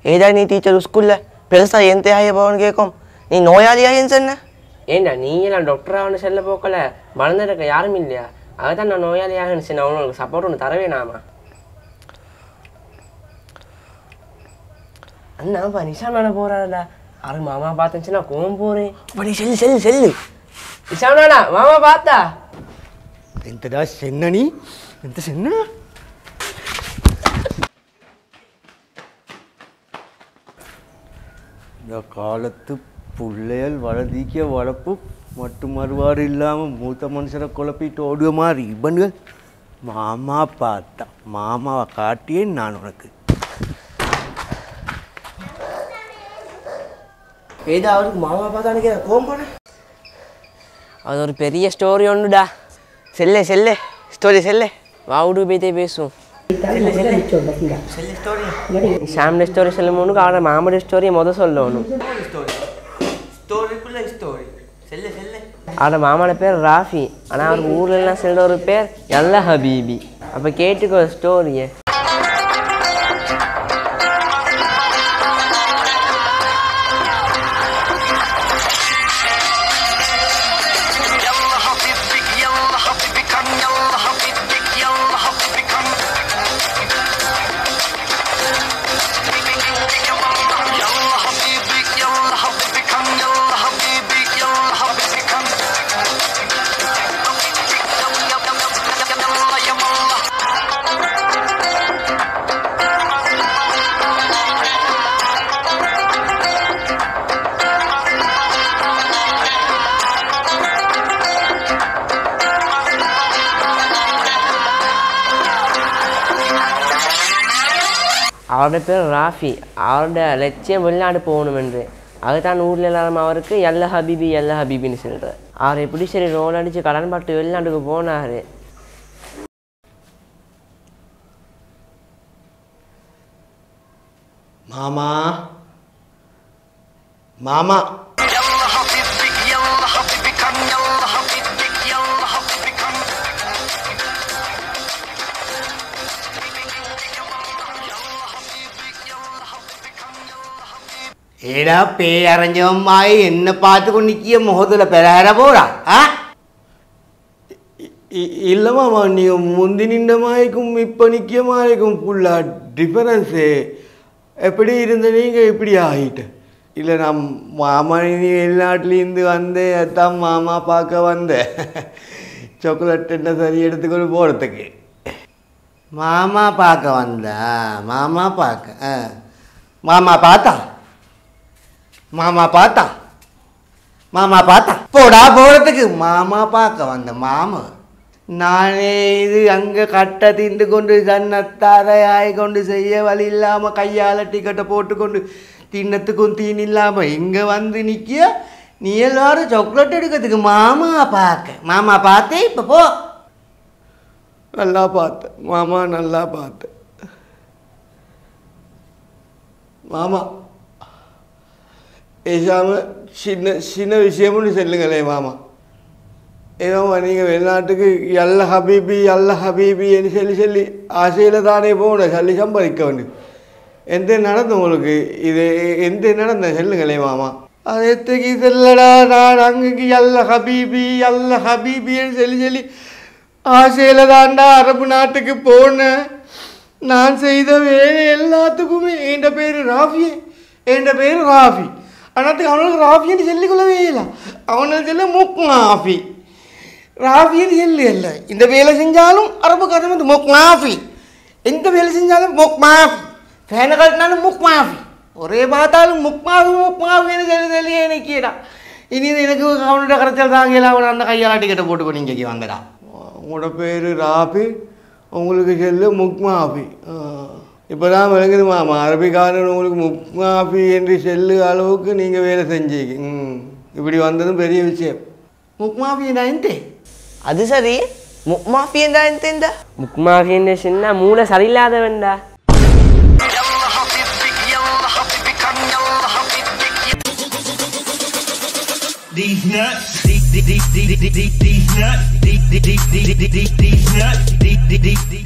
ஏதா நீ டீச்சர் ஸ்கூலில் பெருசாக எந்த ஆய போகணும்னு கேட்கும் நீ நோயாளியாயின்னு சொன்ன ஏண்டா நீங்களாம் டாக்டர் ஆகணும் செல்ல போக்கல வளர்ந்துருக்க யாரும் இல்லையா அதுதான் நான் நோயாளியாக இருந்துச்சு நான் உங்களுக்கு சப்போர்ட் ஒன்று தரவே நாமா அண்ணா நிஷானான போறாடா அரு மாமா பார்த்துச்சுன்னா கோவம் போறேன் அப்ப நீ செல்லு செல்லு செல்லு நிஷானாடா மாமா பார்த்தா ఎంతడా చెన్నని ఎంత చెన్న இந்த காலத்து பிள்ளைகள் வளர்த்திக்க வளர்ப்பு மட்டு மறுவாறு இல்லாமல் மூத்த மனுஷரை குழப்பிட்டு ஓடுவ மாதிரி இவன்கள் மாமா பார்த்தா மாமாவை காட்டியே நான் உனக்கு ஏதா அவருக்கு மாமா பார்த்தானுக்கு கோவம் போனேன் அது ஒரு பெரிய ஸ்டோரி ஒன்றுடா செல்லே செல்லே ஸ்டோரி செல்லே வாவுடு போய்த்தே பேசும் செல்லு ஸ்டோரி ஷாம்ட ஸ்டோரி சொல்லும்போது அவட மாமட ஸ்டோரியை முத சொல்லணும் ஸ்டோரி ஸ்டோரிக்குள்ள ஸ்டோரி செல்லு செல்லு அவட மாமாட பேர் ராஃபி ஆனால் அவருக்கு ஊர்ல எல்லாம் சொல்ற ஒரு பேர் நல்ல ஹபீபி அப்போ கேட்டுக்கோ ஸ்டோரியை அவரோட பேர் ராஃபி அவரோட லட்சியம் வெளிநாடு போகணும் என்று அதுதான் ஊரில் எல்லாரும் அவருக்கு எல்ல ஹபீபி எல்ல ஹபீபின்னு சொல்கிறார் அவர் எப்படி சரி ரோல் அடித்து கடன் பாட்டு வெளிநாட்டுக்கு போனார் மாமா மாமா ஏடா பேய் அரைஞ்சவமாய் என்ன பார்த்து கொண்டு நிற்கிய முகத்தில் பெறார போடா ஆ இல்லை மாமா நீங்கள் முந்தி நின்ற மாதிரிக்கும் இப்போ நிற்கிய மாதிரிக்கும் ஃபுல்லாக டிஃபரன்ஸு எப்படி இருந்த நீங்கள் இப்படி ஆகிட்டு இல்லை நான் மாமா நீ வெளிநாட்டிலேருந்து வந்தேன் அதான் மாமா பார்க்க வந்தேன் சாக்லேட் என்ன சரி எடுத்துக்கொண்டு போகிறதுக்கு மாமா பார்க்க வந்தா மாமா பார்க்க ஆ மாமா பார்த்தா மாமா பார்த்தா மாமா பார்த்தா போடா போகிறதுக்கு மாமா பார்க்க வந்த மாமா நானே இது அங்கே கட்டை திண்டு கொண்டு சன்னத்தாரை ஆய் கொண்டு செய்ய வழி இல்லாமல் கையால் டிக்கெட்டை போட்டுக்கொண்டு தின்னத்துக்கும் தீன் இல்லாமல் இங்கே வந்து நிற்கிய நீ எல்லாரும் சாக்லேட் எடுக்கிறதுக்கு மாமா பார்க்க மாமா பார்த்தே இப்போ போ நல்லா பார்த்தேன் மாமா நல்லா பார்த்தேன் மாமா பேசாம சின்ன சின்ன விஷயம்னு சொல்லுங்களே மாமா ஏதோ நீங்கள் வெளிநாட்டுக்கு எல்ல ஹபீபி எல்ல ஹபீபின்னு சொல்லி சொல்லி ஆசையில் தானே போகணும் சொல்லி சம்பாதிக்க வேண்டியது எந்த நடந்து உங்களுக்கு இது எந்த நடந்த சொல்லுங்களே மாமா அது எத்தகைக்கு செல்லடா நான் அங்கேக்கு எல்ல ஹபீபி எல்ல ஹபீபின்னு சொல்லி சொல்லி ஆசையில் தாண்டா அரபு நாட்டுக்கு போனேன் நான் செய்த வேலை எல்லாத்துக்குமே என் பேர் ராஃபி என் பேர் ராஃபி ஆனால் அவனுக்கு ராஃபின்னு சொல்லிக்கொள்ளவே இல்லை அவனுக்கு சொல்ல முக்னாஃபி ராஃபின்னு சொல்லி இல்லை இந்த வேலை செஞ்சாலும் அரபு கதை வந்து முக்னாஃபி எந்த வேலை செஞ்சாலும் முக்மாஃபி ஃபேனை கட்டினாலும் முக்மாஃபி ஒரே பார்த்தாலும் முக்மாஃபி முக்மாஃபின்னு சொல்லி சொல்லி எனக்குடா இனி இது எனக்கு அவனோட கரைச்சல் தாங்கல அவன் அந்த கையால் டிக்கெட்டை போட்டு இங்கே வந்தடா உங்களோட பேர் ராஃபி உங்களுக்கு செல்லு முக்மாஃபி இப்போ தான் விளங்குது மாமா அரபிக்காரன் உங்களுக்கு முக்மாஃபி என்று செல்லு அளவுக்கு நீங்கள் வேலை செஞ்சீங்க ம் இப்படி வந்ததும் பெரிய விஷயம் முக்மாஃபி நான் எந்தே அது சரி முக்மாஃபி என்றா எந்த முக்மாஃபின்னு சின்ன மூளை சரியில்லாதவன்டா These nuts, these, these, these, these, these, these nuts, these, these, these, these, these, these nuts, these, these, these, these